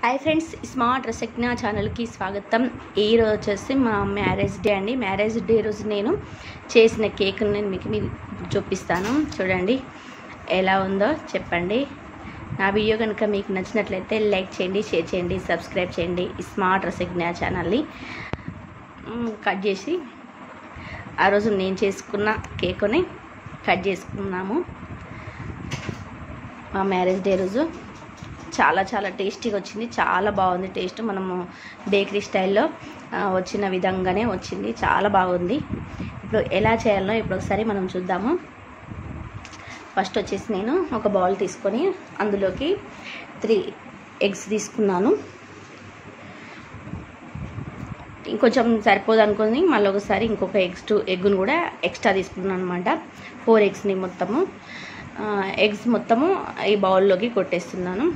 hi friends smart రసజ్ఞ ఛానల్కి స్వాగతం ఈ రోజు వచ్చేసి మా మ్యారేజ్ డే అండి మ్యారేజ్ డే రోజు నేను చేసిన కేక్ నేను మీకు మీకు చూపిస్తాను చూడండి ఎలా ఉందో చెప్పండి నా వీడియో కనుక మీకు నచ్చినట్లయితే లైక్ చేయండి షేర్ చేయండి సబ్స్క్రైబ్ చేయండి స్మార్ట్ రసజ్ఞ ఛానల్ని మ్, కట్ చేసి ఆ రోజు నేను చేసుకున్న కేకుని కట్ చేసుకున్నాము మా మ్యారేజ్ డే రోజు చాలా చాలా టేస్టీగా వచ్చింది చాలా బాగుంది టేస్ట్ మనము బేకరీ స్టైల్లో ఆ, వచ్చిన విధంగానే వచ్చింది చాలా బాగుంది ఇప్పుడు ఎలా చేయాలో ఇప్పుడు ఒకసారి మనం చూద్దాము ఫస్ట్ వచ్చేసి నేను ఒక బౌల్ తీసుకొని అందులోకి త్రీ ఎగ్స్ తీసుకున్నాను ఇంకొంచెం సరిపోదు అనుకుని మళ్ళీ ఒకసారి ఇంకొక ఎగ్స్ టూ ఎగ్గును కూడా ఎక్స్ట్రా తీసుకున్నాను అనమాట ఫోర్ ఎగ్స్ని మొత్తము ఎగ్స్ మొత్తము ఈ బౌల్లోకి కొట్టేస్తున్నాను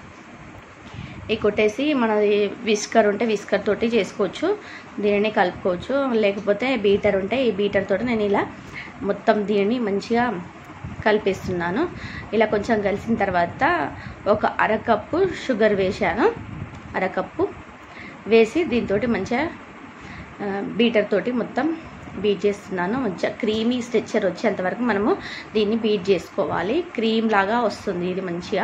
ఈ కొట్టేసి మనది విస్కర్ ఉంటే విస్కర్ తోటి చేసుకోవచ్చు దీనిని కలుపుకోవచ్చు లేకపోతే బీటర్ ఉంటే ఈ బీటర్ తోటి నేను ఇలా మొత్తం దీనిని మంచిగా కలిపేస్తున్నాను ఇలా కొంచెం కలిసిన తర్వాత ఒక అరకప్పు షుగర్ వేశాను అరకప్పు వేసి దీంతో మంచిగా ఆ, బీటర్ తోటి మొత్తం బీట్ చేస్తున్నాను మంచిగా క్రీమీ స్ట్రెచ్చర్ వచ్చేంత వరకు మనము దీన్ని బీట్ చేసుకోవాలి క్రీమ్ లాగా వస్తుంది ఇది మంచిగా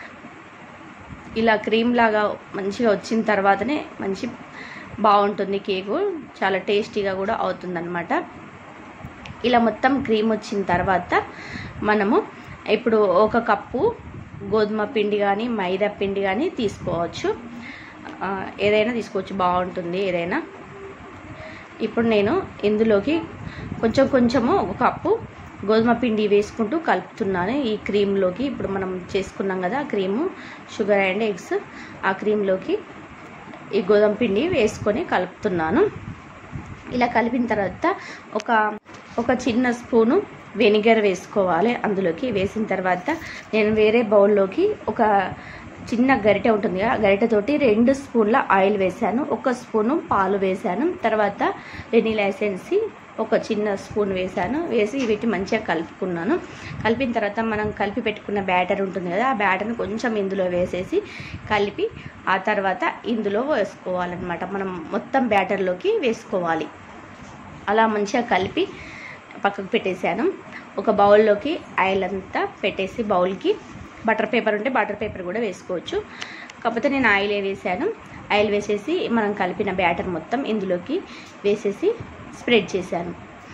ఇలా క్రీమ్ లాగా మంచిగా వచ్చిన తర్వాతనే మంచి బాగుంటుంది కేకు చాలా టేస్టీగా కూడా అవుతుందన్నమాట ఇలా మొత్తం క్రీమ్ వచ్చిన తర్వాత మనము ఇప్పుడు ఒక కప్పు గోధుమ పిండి కానీ మైదా పిండి కానీ తీసుకోవచ్చు ఆ, ఏదైనా తీసుకోవచ్చు బాగుంటుంది ఏదైనా ఇప్పుడు నేను ఇందులోకి కొంచెం కొంచెము ఒక కప్పు గోధుమ పిండి వేసుకుంటూ కలుపుతున్నాను ఈ క్రీమ్లోకి ఇప్పుడు మనం చేసుకున్నాం కదా ఆ క్రీము షుగర్ అండ్ ఎగ్స్ ఆ క్రీమ్లోకి ఈ గోధుమ పిండి వేసుకొని కలుపుతున్నాను ఇలా కలిపిన తర్వాత ఒక ఒక చిన్న స్పూను వెనిగర్ వేసుకోవాలి అందులోకి వేసిన తర్వాత నేను వేరే బౌల్లోకి ఒక చిన్న గరిటె ఉంటుంది కదా ఆ గరిటెతోటి రెండు స్పూన్ల ఆయిల్ వేశాను ఒక స్పూను పాలు వేశాను తర్వాత వెనీలా ఎసెన్సి ఒక చిన్న స్పూన్ వేశాను వేసి వీటిని మంచిగా కలుపుకున్నాను కలిపిన తర్వాత మనం కలిపి పెట్టుకున్న బ్యాటర్ ఉంటుంది కదా ఆ బ్యాటర్ని కొంచెం ఇందులో వేసేసి కలిపి ఆ తర్వాత ఇందులో వేసుకోవాలన్నమాట మనం మొత్తం బ్యాటర్లోకి వేసుకోవాలి అలా మంచిగా కలిపి పక్కకు పెట్టేశాను ఒక బౌల్లోకి ఆయిల్ అంతా పెట్టేసి బౌల్కి బటర్ పేపర్ ఉంటే బటర్ పేపర్ కూడా వేసుకోవచ్చు కాకపోతే నేను ఆయిలే వేసాను ఆయిల్ వేసేసి మనం కలిపిన బ్యాటర్ మొత్తం ఇందులోకి వేసేసి స్ప్రెడ్ చేశాను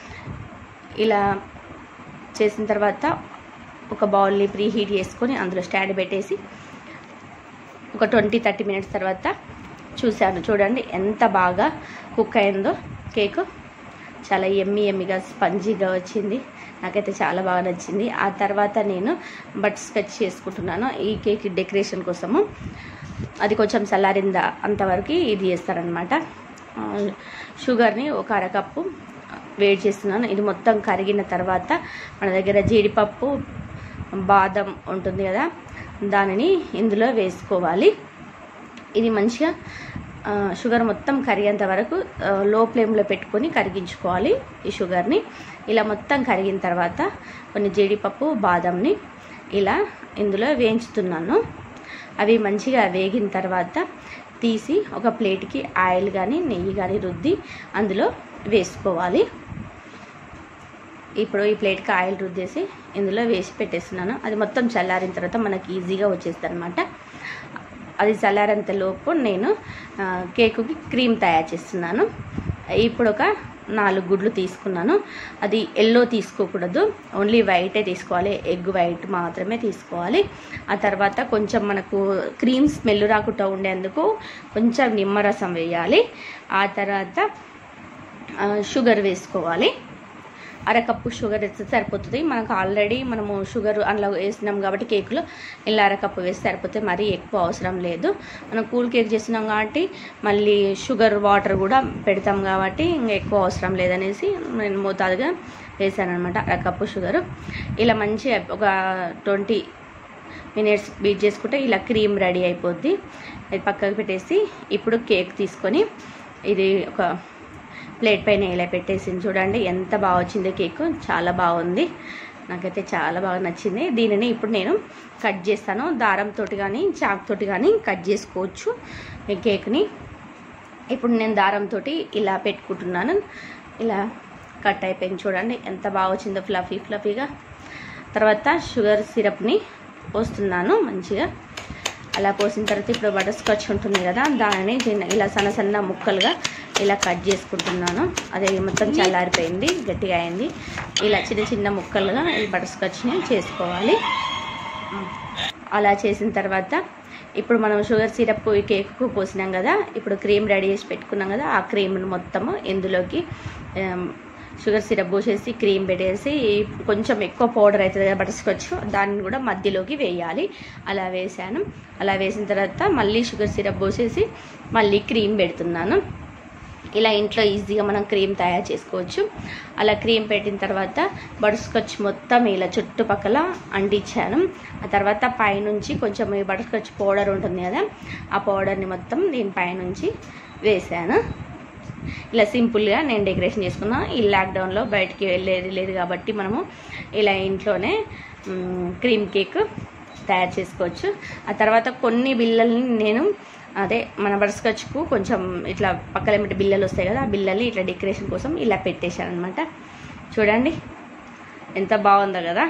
ఇలా చేసిన తర్వాత ఒక బౌల్ని ప్రీ హీట్ చేసుకొని అందులో స్టాండ్ పెట్టేసి ఒక ట్వంటీ థర్టీ మినిట్స్ తర్వాత చూశాను చూడండి ఎంత బాగా కుక్ అయిందో కేక్ చాలా ఎమ్మి ఎమ్మిగా స్పంజీగా వచ్చింది నాకైతే చాలా బాగా నచ్చింది ఆ తర్వాత నేను బట్ స్కెచ్ చేసుకుంటున్నాను ఈ కేక్ డెకరేషన్ కోసము అది కొంచెం చల్లారిందా అంతవరకు ఇది చేస్తారనమాట షుగర్ని ఒక అరకప్పు వేడి చేస్తున్నాను ఇది మొత్తం కరిగిన తర్వాత మన దగ్గర జీడిపప్పు బాదం ఉంటుంది కదా దానిని ఇందులో వేసుకోవాలి ఇది మంచిగా ఆ, షుగర్ మొత్తం కరిగేంత వరకు ఆ, లో ఫ్లేమ్లో పెట్టుకొని కరిగించుకోవాలి ఈ షుగర్ని ఇలా మొత్తం కరిగిన తర్వాత కొన్ని జీడిపప్పు బాదంని ఇలా ఇందులో వేయించుతున్నాను అవి మంచిగా వేగిన తర్వాత తీసి ఒక ప్లేట్కి ఆయిల్ కానీ నెయ్యి కానీ రుద్ది అందులో వేసుకోవాలి ఇప్పుడు ఈ ప్లేట్కి ఆయిల్ రుద్దేసి ఇందులో వేసి పెట్టేస్తున్నాను అది మొత్తం చల్లారిన తర్వాత మనకి ఈజీగా వచ్చేస్తుంది అనమాట అది చల్లారేంత లోపు నేను ఆ, కేకుకి క్రీమ్ తయారు చేస్తున్నాను ఇప్పుడు ఒక నాలుగు గుడ్లు తీసుకున్నాను అది ఎల్లో తీసుకోకూడదు ఓన్లీ వైటే తీసుకోవాలి ఎగ్ వైట్ మాత్రమే తీసుకోవాలి ఆ తర్వాత కొంచెం మనకు క్రీమ్ స్మెల్ రాకుండా ఉండేందుకు కొంచెం నిమ్మరసం వేయాలి ఆ తర్వాత ఆ, షుగర్ వేసుకోవాలి అరకప్పు షుగర్ వేస్తే సరిపోతుంది మనకు ఆల్రెడీ మనము షుగర్ అందులో వేసినాం కాబట్టి కేకులో ఇలా అరకప్పు వేస్తే సరిపోతుంది మరీ ఎక్కువ అవసరం లేదు మనం కూల్ కేక్ చేసినాం కాబట్టి మళ్ళీ షుగర్ వాటర్ కూడా పెడతాం కాబట్టి ఇంకా ఎక్కువ అవసరం లేదనేసి నేను మోతాదుగా వేసాను అనమాట అరకప్పు షుగర్ ఇలా మంచిగా ఒక ట్వంటీ మినిట్స్ బీట్ చేసుకుంటే ఇలా క్రీమ్ రెడీ అయిపోద్ది అది పక్కకు పెట్టేసి ఇప్పుడు కేక్ తీసుకొని ఇది ఒక ప్లేట్ పైన ఇలా పెట్టేసి చూడండి ఎంత బాగా వచ్చిందో కేక్ చాలా బాగుంది నాకైతే చాలా బాగా నచ్చింది దీనిని ఇప్పుడు నేను కట్ చేస్తాను దారంతో కానీ చాక్తోటి కానీ కట్ చేసుకోవచ్చు ఈ కేక్ని ఇప్పుడు నేను దారంతో ఇలా పెట్టుకుంటున్నాను ఇలా కట్ అయిపోయింది చూడండి ఎంత బాగా వచ్చిందో ఫ్లఫీ ఫ్లఫీగా తర్వాత షుగర్ సిరప్ని పోస్తున్నాను మంచిగా అలా పోసిన తర్వాత ఇప్పుడు బటర్ స్కాచ్ ఉంటుంది కదా దానిని చిన్న ఇలా సన్న సన్న ముక్కలుగా ఇలా కట్ చేసుకుంటున్నాను అదే మొత్తం చల్లారిపోయింది గట్టిగా అయింది ఇలా చిన్న చిన్న ముక్కలుగా ఈ బటర్ స్కాచ్ని చేసుకోవాలి అలా చేసిన తర్వాత ఇప్పుడు మనం షుగర్ సిరప్ ఈ కేక్కు పోసినాం కదా ఇప్పుడు క్రీమ్ రెడీ చేసి పెట్టుకున్నాం కదా ఆ క్రీమ్ను మొత్తము ఇందులోకి ఆమ్, షుగర్ సిరప్ పోసేసి క్రీమ్ పెట్టేసి కొంచెం ఎక్కువ పౌడర్ అవుతుంది కదా బటర్ స్కాచ్ దాన్ని కూడా మధ్యలోకి వేయాలి అలా వేసాను అలా వేసిన తర్వాత మళ్ళీ షుగర్ సిరప్ పోసేసి మళ్ళీ క్రీమ్ పెడుతున్నాను ఇలా ఇంట్లో ఈజీగా మనం క్రీమ్ తయారు చేసుకోవచ్చు అలా క్రీమ్ పెట్టిన తర్వాత బటర్ స్కాచ్ మొత్తం ఇలా చుట్టుపక్కల అంటించాను ఆ తర్వాత పైనుంచి కొంచెం ఈ బటర్ స్కాచ్ పౌడర్ ఉంటుంది కదా ఆ పౌడర్ని మొత్తం దీని పైనుంచి వేసాను ఇలా సింపుల్గా నేను డెకరేషన్ చేసుకున్నా ఈ లాక్డౌన్లో బయటికి వెళ్ళేది లేదు కాబట్టి మనము ఇలా ఇంట్లోనే మ్, క్రీమ్ కేక్ తయారు చేసుకోవచ్చు ఆ తర్వాత కొన్ని బిళ్ళల్ని నేను అదే మన బటర్స్కాచ్కు కొంచెం ఇట్లా పక్కన ఏమిటి బిళ్ళలు వస్తాయి కదా ఆ బిళ్ళల్ని ఇట్లా డెకరేషన్ కోసం ఇలా పెట్టేశాను అనమాట చూడండి ఎంత బాగుందో కదా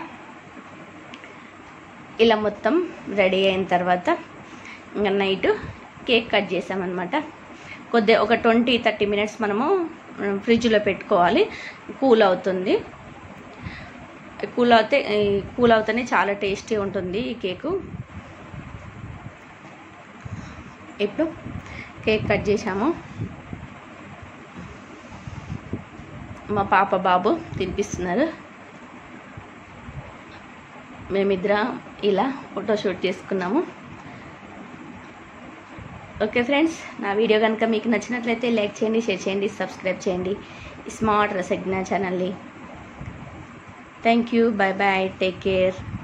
ఇలా మొత్తం రెడీ అయిన తర్వాత ఇంకా నైట్ కేక్ కట్ చేసామన్నమాట కొద్ది ఒక ట్వంటీ థర్టీ మినిట్స్ మనము ఫ్రిడ్జ్లో పెట్టుకోవాలి కూల్ అవుతుంది కూల్ అవుతే కూల్ అవుతేనే చాలా టేస్టీ ఉంటుంది ఈ కేకు ఇప్పుడు కేక్ కట్ చేసాము మా పాప బాబు తినిపిస్తున్నారు మేమిద్దరం ఇలా ఫోటోషూట్ చేసుకున్నాము ఓకే ఫ్రెండ్స్ నా వీడియో కనుక మీకు నచ్చినట్లయితే లైక్ చేయండి షేర్ చేయండి సబ్స్క్రైబ్ చేయండి స్మార్ట్ రసజ్ఞ ఛానల్ని thank you bye bye take care